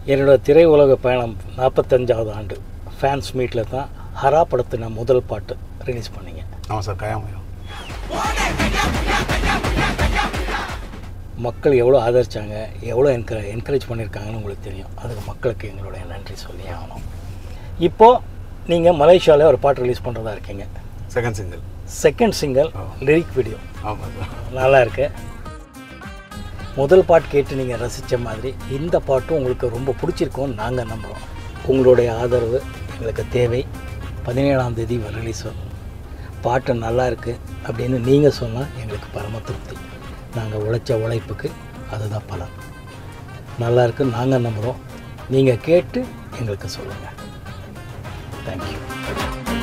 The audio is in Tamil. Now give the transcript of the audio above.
என்னோட திரை உலக பயணம் நாற்பத்தஞ்சாவது ஆண்டு ஃபேன்ஸ் மீட்டில் தான் ஹரா படத்தின முதல் பாட்டு ரிலீஸ் பண்ணீங்க ஆமாம் சார் கயாமயம் மக்கள் எவ்வளோ ஆதரிச்சாங்க எவ்வளோ என்க என்கரேஜ் பண்ணியிருக்காங்கன்னு உங்களுக்கு தெரியும் அதுக்கு மக்களுக்கு எங்களுடைய நன்றி சொல்லி ஆகணும் இப்போது நீங்கள் மலேசியாவில் ஒரு பாட்டு ரிலீஸ் பண்ணுறதா இருக்கீங்க second single second single lyric video ஆமாம் சார் நல்லா இருக்கு முதல் பாட்டு கேட்டு நீங்கள் ரசித்த மாதிரி இந்த பாட்டும் உங்களுக்கு ரொம்ப பிடிச்சிருக்கும்னு நாங்கள் நம்புகிறோம் உங்களுடைய ஆதரவு எங்களுக்கு தேவை பதினேழாம் தேதி ரிலீஸ் ஆகும் பாட்டு நல்லா இருக்கு அப்படின்னு நீங்கள் சொன்னால் எங்களுக்கு பரம திருப்தி நாங்கள் உழைச்ச உழைப்புக்கு அதுதான் பலன் நல்லா இருக்குன்னு நாங்கள் நம்புகிறோம் நீங்கள் கேட்டு எங்களுக்கு சொல்லுங்கள் தேங்க்யூ